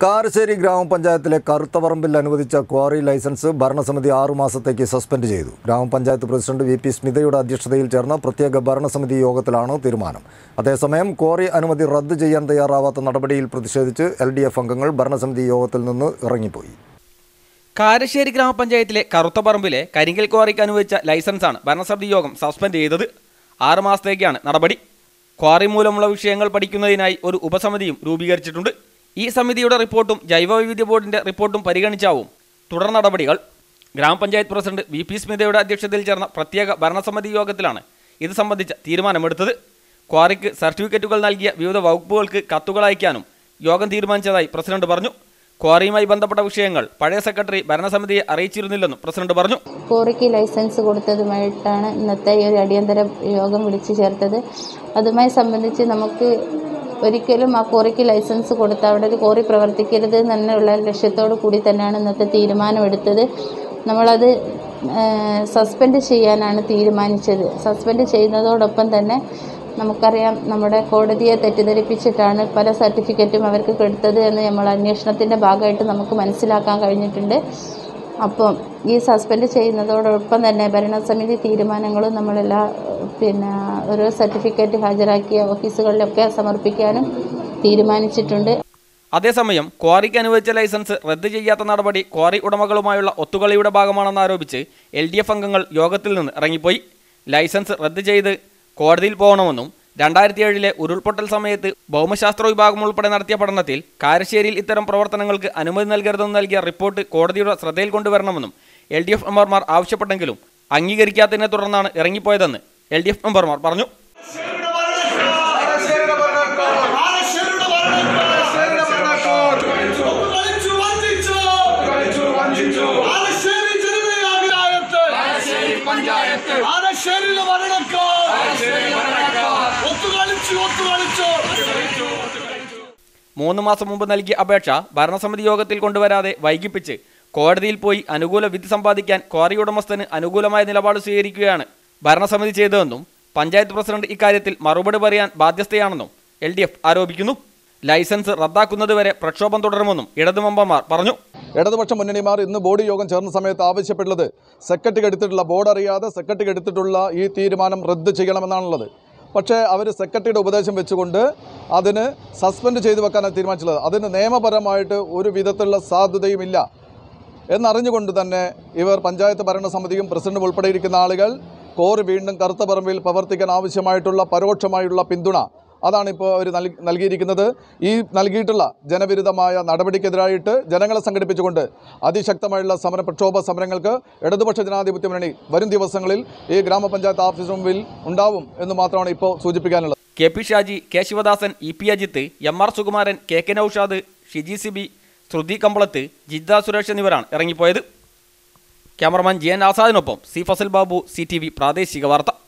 കാരശ്ശേരി ഗ്രാമപഞ്ചായത്തിലെ കറുത്തപറമ്പിൽ അനുവദിച്ച quarry licence ഭരണസമിതി ആറു മാസത്തേക്ക് സസ്പെൻഡ് ചെയ്തു ഗ്രാമപഞ്ചായത്ത് പ്രസിഡന്റ് വി പി സ്മിതയുടെ അധ്യക്ഷതയിൽ ചേർന്ന പ്രത്യേക ഭരണസമിതി യോഗത്തിലാണ് തീരുമാനം അതേസമയം ക്വാറി അനുമതി റദ്ദ് ചെയ്യാൻ തയ്യാറാവാത്ത നടപടിയിൽ പ്രതിഷേധിച്ച് എൽ ഡി എഫ് അംഗങ്ങൾ ഭരണസമിതി യോഗത്തിൽ നിന്ന് ഇറങ്ങിപ്പോയി കാരശ്ശേരി ഗ്രാമപഞ്ചായത്തിലെ കറുത്തപറമ്പിലെ കരിങ്കൽ ക്വാറിക്ക് അനുവദിച്ച ലൈസൻസാണ് ഭരണസമിതി യോഗം സസ്പെൻഡ് ചെയ്തത് ആറ് മാസത്തേക്കാണ് നടപടി ക്വാറി മൂലമുള്ള വിഷയങ്ങൾ പഠിക്കുന്നതിനായി ഒരു ഉപസമിതിയും രൂപീകരിച്ചിട്ടുണ്ട് ഈ സമിതിയുടെ റിപ്പോർട്ടും ജൈവവൈവിധ്യ ബോർഡിന്റെ റിപ്പോർട്ടും പരിഗണിച്ചാവും തുടർ നടപടികൾ ഗ്രാമപഞ്ചായത്ത് പ്രസിഡന്റ് വി പി സ്മിതയുടെ അധ്യക്ഷതയിൽ ചേർന്ന പ്രത്യേക ഭരണസമിതി യോഗത്തിലാണ് ഇത് സംബന്ധിച്ച തീരുമാനമെടുത്തത് ക്വാറിക്ക് സർട്ടിഫിക്കറ്റുകൾ നൽകിയ വിവിധ വകുപ്പുകൾക്ക് കത്തുകൾ അയക്കാനും യോഗം തീരുമാനിച്ചതായി പ്രസിഡന്റ് പറഞ്ഞു ക്വാറിയുമായി ബന്ധപ്പെട്ട വിഷയങ്ങൾ പഴയ സെക്രട്ടറി ഭരണസമിതിയെ അറിയിച്ചിരുന്നില്ലെന്നും പ്രസിഡന്റ് പറഞ്ഞു കോറിക്ക് ലൈസൻസ് കൊടുത്തതുമായിട്ടാണ് ഇന്നത്തെ ഈ ഒരു അടിയന്തര യോഗം വിളിച്ചു ചേർത്തത് അതുമായി സംബന്ധിച്ച് നമുക്ക് ഒരിക്കലും ആ കോറിക്ക് ലൈസൻസ് കൊടുത്ത അവിടെ ഒരു കോറി പ്രവർത്തിക്കരുത് എന്നുള്ള ലക്ഷ്യത്തോടു കൂടി തന്നെയാണ് ഇന്നത്തെ തീരുമാനമെടുത്തത് നമ്മളത് സസ്പെൻഡ് ചെയ്യാനാണ് തീരുമാനിച്ചത് സസ്പെൻഡ് ചെയ്യുന്നതോടൊപ്പം തന്നെ നമുക്കറിയാം നമ്മുടെ കോടതിയെ തെറ്റിദ്ധരിപ്പിച്ചിട്ടാണ് പല സർട്ടിഫിക്കറ്റും അവർക്ക് കൊടുത്തത് എന്ന് നമ്മൾ അന്വേഷണത്തിൻ്റെ ഭാഗമായിട്ട് നമുക്ക് മനസ്സിലാക്കാൻ കഴിഞ്ഞിട്ടുണ്ട് അപ്പം ഈ സസ്പെൻഡ് ചെയ്യുന്നതോടൊപ്പം തന്നെ ഭരണസമിതി തീരുമാനങ്ങളും നമ്മളെല്ലാ പിന്നെ ഓരോ സർട്ടിഫിക്കറ്റ് ഹാജരാക്കിയ ഓഫീസുകളിലൊക്കെ സമർപ്പിക്കാനും തീരുമാനിച്ചിട്ടുണ്ട് അതേസമയം ക്വാറിക്ക് അനുവദിച്ച ലൈസൻസ് റദ്ദ് ചെയ്യാത്ത നടപടി ക്വാറി ഉടമകളുമായുള്ള ഒത്തുകളിയുടെ ഭാഗമാണെന്ന് ആരോപിച്ച് എൽ ഡി എഫ് അംഗങ്ങൾ യോഗത്തിൽ നിന്ന് ഇറങ്ങിപ്പോയി ലൈസൻസ് റദ്ദ് ചെയ്ത് കോടതിയിൽ പോകണമെന്നും രണ്ടായിരത്തി ഏഴിലെ ഉരുൾപൊട്ടൽ സമയത്ത് ഭൗമശാസ്ത്ര വിഭാഗം ഉൾപ്പെടെ നടത്തിയ പഠനത്തിൽ കാരശ്ശേരിയിൽ ഇത്തരം പ്രവർത്തനങ്ങൾക്ക് അനുമതി നൽകരുതെന്ന് നൽകിയ റിപ്പോർട്ട് കോടതിയുടെ ശ്രദ്ധയിൽ കൊണ്ടുവരണമെന്നും എൽ ഡി എഫ് മെമ്പർമാർ ആവശ്യപ്പെട്ടെങ്കിലും അംഗീകരിക്കാത്തതിനെ തുടർന്നാണ് ഇറങ്ങിപ്പോയതെന്ന് എൽ ഡി എഫ് മെമ്പർമാർ പറഞ്ഞു ആലശ്ശേരിയിലെ ഭരണക്കാർ ഒത്തുകളിച്ചു ഒത്തുകളിച്ചു മൂന്ന് മാസം മുമ്പ് നൽകിയ അപേക്ഷ ഭരണസമിതി യോഗത്തിൽ കൊണ്ടുവരാതെ വൈകിപ്പിച്ച് കോടതിയിൽ പോയി അനുകൂല വിധി സമ്പാദിക്കാൻ ക്വാറി ഉടമസ്ഥന് അനുകൂലമായ നിലപാട് സ്വീകരിക്കുകയാണ് ഭരണസമിതി ചെയ്തതെന്നും പഞ്ചായത്ത് പ്രസിഡന്റ് ഇക്കാര്യത്തിൽ മറുപടി പറയാൻ ബാധ്യസ്ഥയാണെന്നും എൽ ഡി എഫ് ആരോപിക്കുന്നു ലൈസൻസ് റദ്ദാക്കുന്നതുവരെ പ്രക്ഷോഭം തുടരുമെന്നും ഇടതുമെമ്പന്മാർ പറഞ്ഞു ഇടതുപക്ഷ മുന്നണിമാർ ഇന്ന് ബോർഡ് യോഗം ചേർന്ന സമയത്ത് ആവശ്യപ്പെട്ടുള്ളത് സെക്രട്ടറിക്ക് എടുത്തിട്ടുള്ള ബോർഡ് അറിയാതെ സെക്രട്ടറിക്ക് എടുത്തിട്ടുള്ള ഈ തീരുമാനം റദ്ദ് ചെയ്യണമെന്നാണുള്ളത് പക്ഷേ അവർ സെക്രട്ടറിയുടെ ഉപദേശം വെച്ചുകൊണ്ട് അതിന് സസ്പെൻഡ് ചെയ്തു വെക്കാനാണ് തീരുമാനിച്ചുള്ളത് അതിന് നിയമപരമായിട്ട് ഒരു വിധത്തിലുള്ള സാധ്യതയുമില്ല എന്നറിഞ്ഞുകൊണ്ട് തന്നെ ഇവർ പഞ്ചായത്ത് ഭരണസമിതിയും പ്രസിഡന്റും ഉൾപ്പെടെയിരിക്കുന്ന ആളുകൾ കോറി വീണ്ടും കറുത്ത പറമ്പിൽ പ്രവർത്തിക്കാൻ ആവശ്യമായിട്ടുള്ള പരോക്ഷമായുള്ള പിന്തുണ അതാണ് ഇപ്പോൾ അവർ നൽകി നൽകിയിരിക്കുന്നത് ഈ നൽകിയിട്ടുള്ള ജനവിരുദ്ധമായ നടപടിക്കെതിരായിട്ട് ജനങ്ങളെ സംഘടിപ്പിച്ചുകൊണ്ട് അതിശക്തമായുള്ള സമര പ്രക്ഷോഭ സമരങ്ങൾക്ക് ഇടതുപക്ഷ ജനാധിപത്യ മുന്നണി വരും ദിവസങ്ങളിൽ ഈ ഗ്രാമപഞ്ചായത്ത് ഓഫീസിന് മുമ്പിൽ ഉണ്ടാവും എന്ന് മാത്രമാണ് ഇപ്പോൾ സൂചിപ്പിക്കാനുള്ളത് K P Shaji K Sivadasan E P Ajith M R Sukumaran K K Noushad Shiji Sibi Sruthi Kambalath Jidda Suresh എന്നിവരാണ് ഇറങ്ങിപ്പോയത് ക്യാമറമാൻ ജി എൻ ആസാദിനൊപ്പം C Fazal Babu C T V പ്രാദേശിക വാർത്ത